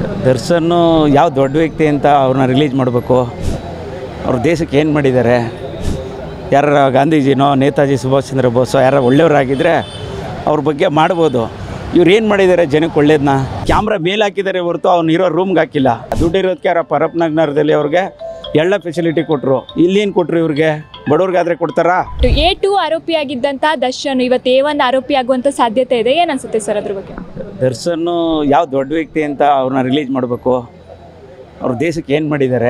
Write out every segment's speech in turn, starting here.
ದರ್ಶನ್ ಯಾವ ದೊಡ್ಡ ವ್ಯಕ್ತಿ ಅಂತ ಅವ್ರನ್ನ ರಿಲೀಸ್ ಮಾಡಬೇಕು ಅವ್ರ ದೇಶಕ್ಕೆ ಏನು ಮಾಡಿದ್ದಾರೆ ಯಾರ ಗಾಂಧೀಜಿನೋ ನೇತಾಜಿ ಸುಭಾಷ್ ಚಂದ್ರ ಬೋಸೋ ಯಾರು ಒಳ್ಳೆಯವರಾಗಿದ್ದರೆ ಅವ್ರ ಬಗ್ಗೆ ಮಾಡ್ಬೋದು ಇವ್ರು ಏನು ಮಾಡಿದ್ದಾರೆ ಜನಕ್ಕೆ ಒಳ್ಳೇದನ್ನ ಕ್ಯಾಮ್ರಾ ಮೇಲೆ ಹಾಕಿದ್ದಾರೆ ಹೊರತು ಅವ್ನು ಇರೋ ರೂಮ್ಗೆ ಹಾಕಿಲ್ಲ ದುಡ್ಡಿರೋದಕ್ಕೆ ಯಾರ ಪರಪ್ನಗರದಲ್ಲಿ ಅವ್ರಿಗೆ ಎಲ್ಲ ಫೆಸಿಲಿಟಿ ಕೊಟ್ಟರು ಇಲ್ಲೇನು ಕೊಟ್ಟರು ಇವ್ರಿಗೆ ಬಡವ್ರಿಗಾದ್ರೆ ಕೊಡ್ತಾರಾ ಎ ಟು ಆರೋಪಿಯಾಗಿದ್ದಂಥ ದರ್ಶನ್ ಇವತ್ತು ಎ ಒನ್ ಆರೋಪಿ ಆಗುವಂಥ ಸಾಧ್ಯತೆ ಇದೆ ಏನು ಅನ್ಸುತ್ತೆ ಸರ್ ಅದ್ರ ಬಗ್ಗೆ ದರ್ಶನ್ ಯಾವ ದೊಡ್ಡ ವ್ಯಕ್ತಿ ಅಂತ ಅವ್ರನ್ನ ರಿಲೀಸ್ ಮಾಡಬೇಕು ಅವ್ರ ದೇಶಕ್ಕೆ ಏನು ಮಾಡಿದ್ದಾರೆ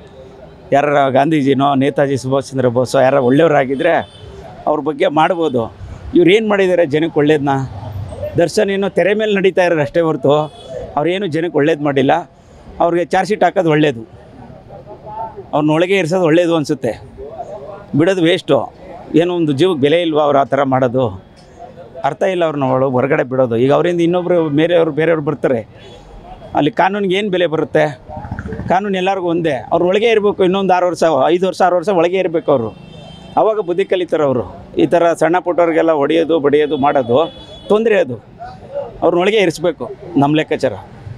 ಯಾರ ಗಾಂಧೀಜಿನೋ ನೇತಾಜಿ ಸುಭಾಷ್ ಚಂದ್ರ ಬೋಸೋ ಯಾರ ಒಳ್ಳೆಯವರಾಗಿದ್ದರೆ ಅವ್ರ ಬಗ್ಗೆ ಮಾಡ್ಬೋದು ಇವ್ರು ಏನು ಮಾಡಿದ್ದಾರೆ ಜನಕ್ಕೆ ಒಳ್ಳೇದನ್ನ ದರ್ಶನ್ ಏನೋ ತೆರೆ ಮೇಲೆ ನಡೀತಾ ಇರೋರು ಅಷ್ಟೇ ಹೊರತು ಅವ್ರೇನು ಜನಕ್ಕೆ ಒಳ್ಳೇದು ಮಾಡಿಲ್ಲ ಅವ್ರಿಗೆ ಚಾರ್ಜ್ ಶೀಟ್ ಹಾಕೋದು ಒಳ್ಳೆಯದು ಅವ್ರನ್ನ ಒಳಗೆ ಇರಿಸೋದು ಒಳ್ಳೆಯದು ಅನಿಸುತ್ತೆ ಬಿಡೋದು ವೇಸ್ಟು ಏನೋ ಒಂದು ಜೀವಕ್ಕೆ ಬೆಲೆ ಇಲ್ವಾ ಅವ್ರು ಆ ಥರ ಮಾಡೋದು ಅರ್ಥ ಇಲ್ಲ ಅವ್ರನ್ನ ಒಳ ಹೊರಗಡೆ ಬಿಡೋದು ಈಗ ಅವರಿಂದ ಇನ್ನೊಬ್ಬರು ಬೇರೆಯವರು ಬೇರೆಯವ್ರು ಬರ್ತಾರೆ ಅಲ್ಲಿ ಕಾನೂನಿಗೆ ಏನು ಬೆಲೆ ಬರುತ್ತೆ ಕಾನೂನು ಎಲ್ಲರಿಗೂ ಒಂದೇ ಅವ್ರ ಒಳಗೆ ಇರಬೇಕು ಇನ್ನೊಂದು ಆರು ವರ್ಷ ಐದು ವರ್ಷ ಆರು ವರ್ಷ ಒಳಗೆ ಇರಬೇಕು ಅವರು ಆವಾಗ ಬುದ್ಧಿ ಕಲಿತಾರೆ ಅವರು ಈ ಥರ ಸಣ್ಣ ಪುಟ್ಟವ್ರಿಗೆಲ್ಲ ಹೊಡೆಯೋದು ಬಡಿಯೋದು ಮಾಡೋದು ತೊಂದರೆ ಅದು ಅವ್ರನ್ನೊಳಗೆ ಇರಿಸ್ಬೇಕು ನಮ್ಮ ಲೆಕ್ಕಾಚಾರ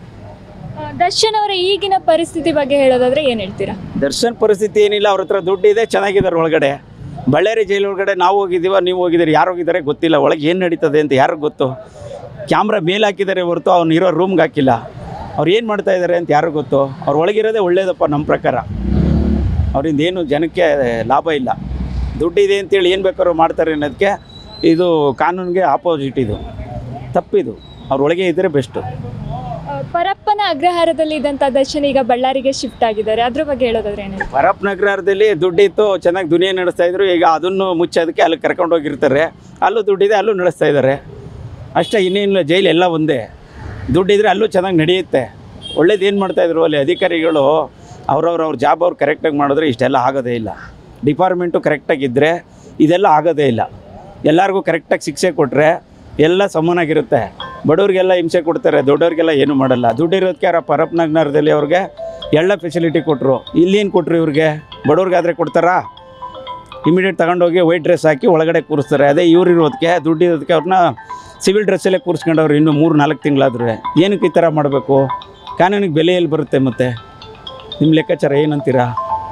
ಆ, ದರ್ಶನ್ ಅವರ ಈಗಿನ ಪರಿಸ್ಥಿತಿ ಬಗ್ಗೆ ಹೇಳೋದಾದ್ರೆ ಏನು ಹೇಳ್ತೀರಾ ದರ್ಶನ್ ಪರಿಸ್ಥಿತಿ ಏನಿಲ್ಲ ಅವ್ರ ಹತ್ರ ದುಡ್ಡಿದೆ ಚೆನ್ನಾಗಿದ್ದಾರೆ ಒಳಗಡೆ ಬಳ್ಳಾರಿ ಜೈಲು ಒಳಗಡೆ ನಾವು ಹೋಗಿದ್ದೀವ ನೀವು ಹೋಗಿದ್ದೀರಿ ಯಾರು ಹೋಗಿದ್ದಾರೆ ಗೊತ್ತಿಲ್ಲ ಒಳಗೆ ಏನು ನಡೀತದೆ ಅಂತ ಯಾರಿಗೂ ಗೊತ್ತು ಕ್ಯಾಮ್ರಾ ಮೇಲೆ ಹಾಕಿದ್ದಾರೆ ಹೊರತು ಅವ್ನು ಇರೋ ರೂಮ್ಗೆ ಹಾಕಿಲ್ಲ ಅವ್ರು ಏನು ಮಾಡ್ತಾ ಇದ್ದಾರೆ ಅಂತ ಯಾರಿಗೂ ಗೊತ್ತು ಅವ್ರು ಒಳಗಿರೋದೇ ಒಳ್ಳೇದಪ್ಪ ನಮ್ಮ ಪ್ರಕಾರ ಅವರಿಂದ ಏನು ಜನಕ್ಕೆ ಲಾಭ ಇಲ್ಲ ದುಡ್ಡಿದೆ ಅಂತೇಳಿ ಏನು ಬೇಕಾದ್ರೂ ಮಾಡ್ತಾರೆ ಅನ್ನೋದಕ್ಕೆ ಇದು ಕಾನೂನಿಗೆ ಆಪೋಸಿಟ್ ಇದು ತಪ್ಪಿದು ಅವ್ರ ಒಳಗೆ ಇದ್ದರೆ ಬೆಸ್ಟು ಆ, ಪರಪ್ಪನ ಅಗ್ರಹಾರದಲ್ಲಿ ಇದ್ದಂಥ ದರ್ಶನ್ ಈಗ ಬಳ್ಳಾರಿಗೆ ಶಿಫ್ಟ್ ಆಗಿದ್ದಾರೆ ಅದ್ರ ಬಗ್ಗೆ ಹೇಳೋದಾದ್ರೆ ಏನು ಹೇಳ್ತೀರಾ? ಪರಪ್ ನಗರದಲ್ಲಿ ದುಡ್ಡಿತ್ತು ಚೆನ್ನಾಗಿ ದುನಿಯಾ ನಡೆಸ್ತಾ ಇದ್ರು ಈಗ ಅದನ್ನು ಮುಚ್ಚೋದಕ್ಕೆ ಅಲ್ಲಿ ಕರ್ಕೊಂಡು ಹೋಗಿರ್ತಾರೆ ಅಲ್ಲೂ ದುಡ್ಡಿದೆ ಅಲ್ಲೂ ನಡೆಸ್ತಾ ಇದ್ದಾರೆ ಅಷ್ಟೇ ಇನ್ನೇನಿಲ್ಲ ಜೈಲು ಎಲ್ಲ ಒಂದೇ ದುಡ್ಡಿದ್ರೆ ಅಲ್ಲೂ ಚೆನ್ನಾಗಿ ನಡೆಯುತ್ತೆ ಒಳ್ಳೇದು ಏನು ಮಾಡ್ತಾಯಿದ್ರು ಅಲ್ಲಿ ಅಧಿಕಾರಿಗಳು ಅವ್ರವ್ರ ಅವ್ರ ಜಾಬ್ ಅವ್ರು ಕರೆಕ್ಟಾಗಿ ಮಾಡಿದ್ರೆ ಇಷ್ಟೆಲ್ಲ ಆಗೋದೇ ಇಲ್ಲ ಡಿಪಾರ್ಟ್ಮೆಂಟು ಕರೆಕ್ಟಾಗಿದ್ದರೆ ಇದೆಲ್ಲ ಆಗೋದೇ ಇಲ್ಲ ಎಲ್ಲರಿಗೂ ಕರೆಕ್ಟಾಗಿ ಶಿಕ್ಷೆ ಕೊಟ್ಟರೆ ಎಲ್ಲ ಸಮನಾಗಿರುತ್ತೆ ಬಡವ್ರಿಗೆಲ್ಲ ಹಿಂಸೆ ಕೊಡ್ತಾರೆ ದೊಡ್ಡವ್ರಿಗೆಲ್ಲ ಏನೂ ಮಾಡಲ್ಲ ದುಡ್ಡಿರೋದಕ್ಕೆ ಯಾರ ಪರಪ್ನಗರದಲ್ಲಿ ಅವ್ರಿಗೆ ಎಲ್ಲ ಫೆಸಿಲಿಟಿ ಕೊಟ್ಟರು ಇಲ್ಲೇನು ಕೊಟ್ಟರು ಇವ್ರಿಗೆ ಬಡವ್ರಿಗಾದ್ರೆ ಕೊಡ್ತಾರಾ ಇಮಿಡಿಯೇಟ್ ತಗೊಂಡೋಗಿ ವೈಟ್ ಡ್ರೆಸ್ ಹಾಕಿ ಒಳಗಡೆ ಕೂರಿಸ್ತಾರೆ ಅದೇ ಇವ್ರು ಇರೋದಕ್ಕೆ ದುಡ್ಡು ಇರೋದಕ್ಕೆ ಅವ್ರನ್ನ ಸಿವಿಲ್ ಡ್ರೆಸ್ಸಲ್ಲೇ ಕೂರಿಸ್ಕೊಂಡವ್ರು ಇನ್ನೂ ಮೂರು ನಾಲ್ಕು ತಿಂಗಳಾದ್ರೆ ಏನಕ್ಕೆ ಈ ಥರ ಮಾಡಬೇಕು ಕಾನೂನಿಗೆ ಬೆಲೆ ಎಲ್ಲಿ ಬರುತ್ತೆ ಮತ್ತೆ ನಿಮ್ಮ ಲೆಕ್ಕಾಚಾರ ಏನಂತೀರಾ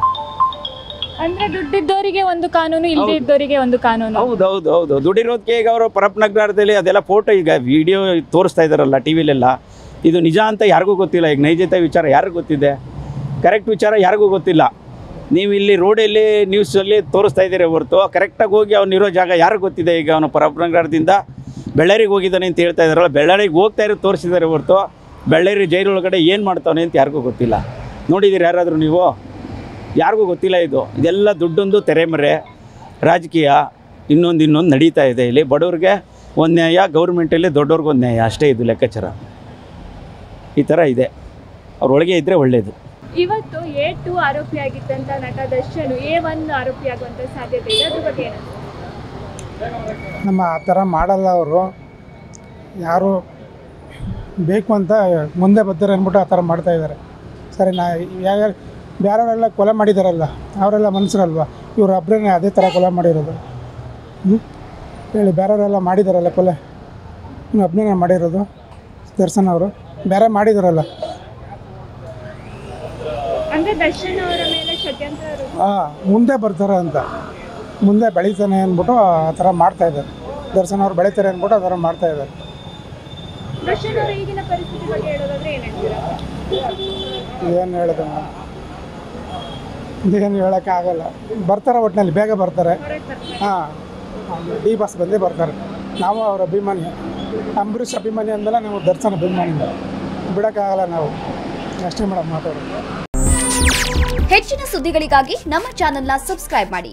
ಅಂದ್ರೆ ದುಡ್ಡಿದ್ದವರಿಗೆ ಒಂದು ಕಾನೂನು ಇಲ್ಲದೆ ಇದ್ದವರಿಗೆ ಒಂದು ಕಾನೂನು ಹೌದು ಹೌದು ಹೌದು ದುಡಿರೋದಕ್ಕೆ ಈಗ ಅವರು ಪರಪ್ನಗರದಲ್ಲಿ ಅದೆಲ್ಲ ಫೋಟೋ ಈಗ ವಿಡಿಯೋ ತೋರಿಸ್ತಾ ಇದ್ದಾರಲ್ಲ ಟಿ ವಿಲೆಲ್ಲ ಇದು ನಿಜ ಅಂತ ಯಾರಿಗೂ ಗೊತ್ತಿಲ್ಲ ಈಗ ನೈಜತೆ ವಿಚಾರ ಯಾರಿಗೂ ಗೊತ್ತಿದೆ ಕರೆಕ್ಟ್ ವಿಚಾರ ಯಾರಿಗೂ ಗೊತ್ತಿಲ್ಲ ನೀವು ಇಲ್ಲಿ ರೋಡಲ್ಲಿ ನ್ಯೂಸಲ್ಲಿ ತೋರಿಸ್ತಾ ಇದ್ದೀರಿ ಹೊರತು ಕರೆಕ್ಟಾಗಿ ಹೋಗಿ ಅವ್ನಿರೋ ಜಾಗ ಯಾರಿಗೂ ಗೊತ್ತಿದೆ ಈಗ ಅವನು ಪರಪ್ನಗರದಿಂದ ಬೆಳ್ಳಾರಿಗೆ ಹೋಗಿದ್ದಾನೆ ಅಂತ ಹೇಳ್ತಾ ಇದ್ದಾರಲ್ಲ ಬೆಳ್ಳಾರಿಗೆ ಹೋಗ್ತಾ ಇರೋ ತೋರಿಸಿದ್ದಾರೆ ಹೊರತು ಬೆಳ್ಳಾರಿ ಜೈಲೊಳಗಡೆ ಏನು ಮಾಡ್ತಾನೆ ಅಂತ ಯಾರಿಗೂ ಗೊತ್ತಿಲ್ಲ ನೋಡಿದ್ದೀರಿ ಯಾರಾದರೂ ನೀವು ಯಾರಿಗೂ ಗೊತ್ತಿಲ್ಲ ಇದು ಇದೆಲ್ಲ ದುಡ್ಡೊಂದು ತೆರೆಮರೆ ರಾಜಕೀಯ ಇನ್ನೊಂದು ಇನ್ನೊಂದು ನಡೀತಾ ಇದೆ ಇಲ್ಲಿ ಬಡವ್ರಿಗೆ ಒಂದು ನ್ಯಾಯ ಗೌರ್ಮೆಂಟಲ್ಲಿ ದೊಡ್ಡವ್ರಿಗೆ ಒಂದು ನ್ಯಾಯ ಅಷ್ಟೇ ಇದು ಲೆಕ್ಕಾಚಾರ ಈ ಥರ ಇದೆ ಅವ್ರೊಳಗೆ ಇದ್ದರೆ ಒಳ್ಳೆಯದು ಇವತ್ತು ಎ ಟು ಆರೋಪಿಯಾಗಿದ್ದಂಥ ನಟ ದರ್ಶನ್ ಎ ಒನ್ ಆರೋಪಿ ಆಗುವಂಥ ಸಾಧ್ಯತೆ ಇದೆ ಅದ್ರ ಬಗ್ಗೆ ಏನು ನಮ್ಮ ಆ ಥರ ಮಾಡಲ್ಲ ಅವರು ಯಾರು ಬೇಕು ಅಂತ ಮುಂದೆ ಬರ್ತಾರೆ ಅಂದ್ಬಿಟ್ಟು ಆ ಥರ ಮಾಡ್ತಾ ಇದ್ದಾರೆ ಸರಿ ನಾ ಯಾವ ಬೇರೆಯವರೆಲ್ಲ ಕೊಲೆ ಮಾಡಿದಾರಲ್ಲ ಅವರೆಲ್ಲ ಮನುಷ್ಯರಲ್ವ ಇವರು ಒಬ್ಬರೇ ಅದೇ ಥರ ಕೊಲೆ ಮಾಡಿರೋದು ಹ್ಞೂ ಹೇಳಿ ಬೇರೆಯವರೆಲ್ಲ ಮಾಡಿದಾರಲ್ಲ ಕೊಲೆ ಇನ್ನು ಒಬ್ಬನೇ ಮಾಡಿರೋದು ದರ್ಶನ್ ಅವರು ಬೇರೆ ಮಾಡಿದಾರಲ್ಲ ಅಂದ್ರೆ ದರ್ಶನ್ ಅವರ ಮೇಲೆ ಷಡ್ಯಂತ್ರ ರೂಪ- ಹಾಂ ಮುಂದೆ ಬರ್ತಾರೆ ಅಂತ ಮುಂದೆ ಬೆಳೀತಾನೆ ಅಂದ್ಬಿಟ್ಟು ಆ ಥರ ಮಾಡ್ತಾ ಇದ್ದಾರೆ ದರ್ಶನ್ ಅವ್ರು ಬೆಳೀತಾರೆ ಅಂದ್ಬಿಟ್ಟು ಆ ಥರ ಮಾಡ್ತಾ ಇದ್ದಾರೆ ದರ್ಶನ್ ಅವರ ಈಗಿನ ಪರಿಸ್ಥಿತಿ ಬಗ್ಗೆ ಹೇಳೋದಾದ್ರೆ ಏನು ಹೇಳ್ತೀರಾ ಏನು ಹೇಳೋದು ಏನು ಹೇಳೋಕ್ಕಾಗಲ್ಲ ಬರ್ತಾರೆ ಒಟ್ಟಿನಲ್ಲಿ ಬೇಗ ಬರ್ತಾರೆ ಹೊರಗೆ ಬರ್ತಾರೆ ಹಾಂ ಡಿ ಬಸ್ ಬಂದೇ ಬರ್ತಾರೆ ನಾವು ಅವ್ರ ಅಭಿಮಾನಿ ಅಂಬರೀಷ್ ಅಭಿಮಾನಿ ಅಂದಮೇಲೆ ನಾವು ದರ್ಶನ ಅಭಿಮಾನಿ ಬಿಡೋಕ್ಕಾಗಲ್ಲ ನಾವು ಅಷ್ಟೇ ಮೇಡಮ್ ಮಾತಾಡೋದು ಹೆಚ್ಚಿನ ಸುದ್ದಿಗಳಿಗಾಗಿ ನಮ್ಮ ಚಾನೆಲ್ನ ಸಬ್ಸ್ಕ್ರೈಬ್ ಮಾಡಿ